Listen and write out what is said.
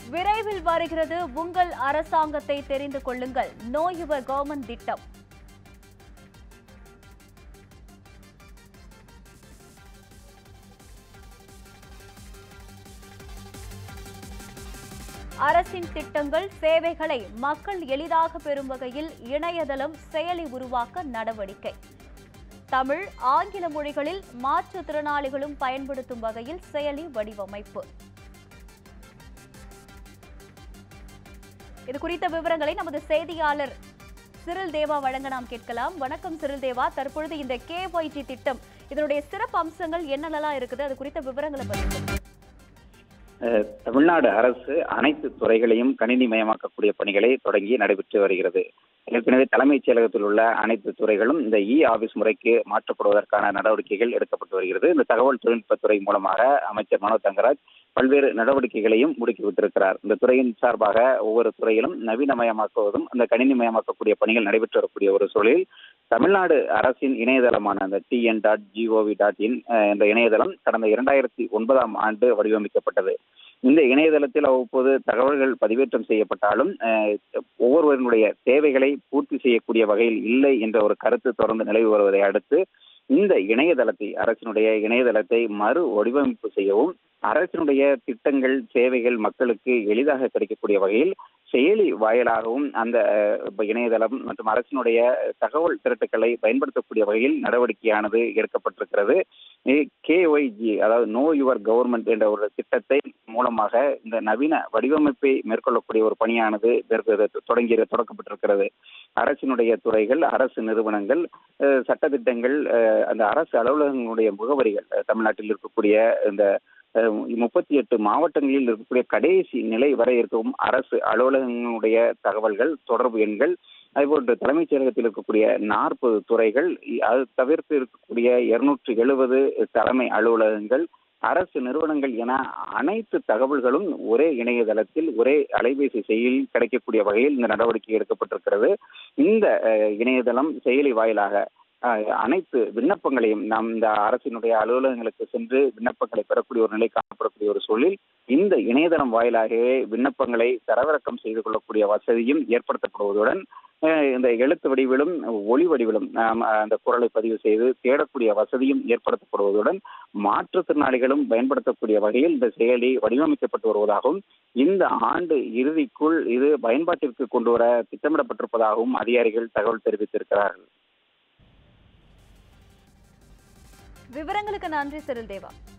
விரைவில் வருகிறது உங்கள் அரசாங்கத்தை தெரிந்து கொள்ளுங்கள் நோ யுவர் கவர்மெண்ட் திட்டம் அரசின் திட்டங்கள் சேவைகளை மக்கள் எளிதாக பெறும் வகையில் இணையதளம் செயலி உருவாக்க நடவடிக்கை தமிழ் ஆங்கில மொழிகளில் மாற்றுத்திறனாளிகளும் பயன்படுத்தும் வகையில் செயலி வடிவமைப்பு இது குறித்த விவரங்களை நமது செய்தியாளர் சிறில் தேவா வழங்க நாம் கேட்கலாம் வணக்கம் சிறில் தேவா தற்பொழுது இந்த கேஒய்டி திட்டம் இதனுடைய சிறப்பு அம்சங்கள் என்னென்னலாம் இருக்குது அது குறித்த விவரங்களை பகிர்ந்து அஹ், தமிழ்நாடு அரசு அனைத்து துறைகளையும் கணினிமயமாக்கக்கூடிய பணிகளை தொடங்கி நடைபெற்று வருகிறது ஏற்கனவே தலைமைச் செயலகத்தில் உள்ள அனைத்து துறைகளும் இந்த இ ஆபீஸ் முறைக்கு மாற்றப்படுவதற்கான நடவடிக்கைகள் எடுக்கப்பட்டு வருகிறது இந்த தகவல் தொழில்நுட்பத்துறை மூலமாக அமைச்சர் மனோ தங்கராஜ் பல்வேறு நடவடிக்கைகளையும் முடுக்கி வைத்திருக்கிறார் இந்த துறையின் சார்பாக ஒவ்வொரு துறையிலும் நவீனமயமாக்குவதும் அந்த கணினிமயமாக்கக்கூடிய பணிகள் நடைபெற்று வரக்கூடிய ஒரு சூழலில் தமிழ்நாடு அரசின் இணையதளமான அந்த TN dot gov dot in என்ற இணையதளம் கடந்த இரண்டாயிரத்தி ஒன்பதாம் ஆண்டு வடிவமைக்கப்பட்டது இந்த இணையதளத்தில் அவ்வப்போது தகவல்கள் பதிவேற்றம் செய்யப்பட்டாலும் அஹ், ஒவ்வொருவரினுடைய தேவைகளை பூர்த்தி செய்யக்கூடிய வகையில் இல்லை என்ற ஒரு கருத்து தொடர்ந்து நிலவி வருவதை அடுத்து இந்த இணையதளத்தை அரசினுடைய இணையதளத்தை மறு வடிவமைப்பு செய்யவும் அரசினுடைய திட்டங்கள் சேவைகள் மக்களுக்கு எளிதாக கிடைக்கக்கூடிய வகையில் செயலி வாயிலாகவும் அந்த அஹ், இப்ப இணையதளம் மற்றும் அரசினுடைய தகவல் திரட்டுக்களை பயன்படுத்தக்கூடிய வகையில் நடவடிக்கையானது எடுக்கப்பட்டிருக்கிறது கேஒய்ஜி அதாவது நோ யுவர் கவர்மெண்ட் என்ற ஒரு திட்டத்தை மூலமாக இந்த நவீன வடிவமைப்பை மேற்கொள்ளக்கூடிய ஒரு பணியானது மேற்கொள்ள- தொடங்கி தொடக்கப்பட்டிருக்கிறது அரசினுடைய துறைகள் அரசு நிறுவனங்கள் அஹ், சட்டத்திட்டங்கள் அஹ், அந்த அரசு அலுவலகங்களுடைய முகவரிகள் அஹ், தமிழ்நாட்டில் இருக்கக்கூடிய இந்த முப்பத்தி எட்டு மாவட்டங்களில் இருக்கக்கூடிய கடைசி நிலை வரை இருக்கும் அரசு அலுவலகங்களுடைய தகவல்கள் தொடர்பு எண்கள் அதுபோன்று தலைமைச் செயலகத்தில் இருக்கக்கூடிய நாற்பது துறைகள் இ- அது தவிர்த்து இருக்கக்கூடிய இருநூற்றி எழுபது தலைமை அலுவலகங்கள் அரசு நிறுவனங்கள் என அனைத்து தகவல்களும் ஒரே இணையதளத்தில் ஒரே அலைபேசி செயலில் கிடைக்கக்கூடிய வகையில் இந்த நடவடிக்கை எடுக்கப்பட்டிருக்கிறது இந்த அஹ், இணையதளம் செயலி வாயிலாக அஹ், அனைத்து விண்ணப்பங்களையும் நாம் இந்த அரசினுடைய அலுவலகங்களுக்கு சென்று விண்ணப்பங்களை பெறக்கூடிய ஒரு நிலை காணப்படக்கூடிய ஒரு சூழலில் இந்த இணையதளம் வாயிலாகவே விண்ணப்பங்களை தரவிறக்கம் செய்து கொள்ளக்கூடிய வசதியும் ஏற்படுத்தப்படுவதுடன் அஹ், இந்த எழுத்து வடிவிலும் ஒளி வடிவிலும் நாம் அந்த குரலை பதிவு செய்து தேடக்கூடிய வசதியும் ஏற்படுத்தப்படுவதுடன் மாற்றுத்திறனாளிகளும் பயன்படுத்தக்கூடிய வகையில் இந்த செயலி வடிவமைக்கப்பட்டு வருவதாகவும் இந்த ஆண்டு இறுதிக்குள் இது பயன்பாட்டிற்கு கொண்டு வர திட்டமிடப்பட்டிருப்பதாகவும் அதிகாரிகள் தகவல் தெரிவித்திருக்கிறார்கள் விவரங்களுக்கு நன்றி சிறில் தேவா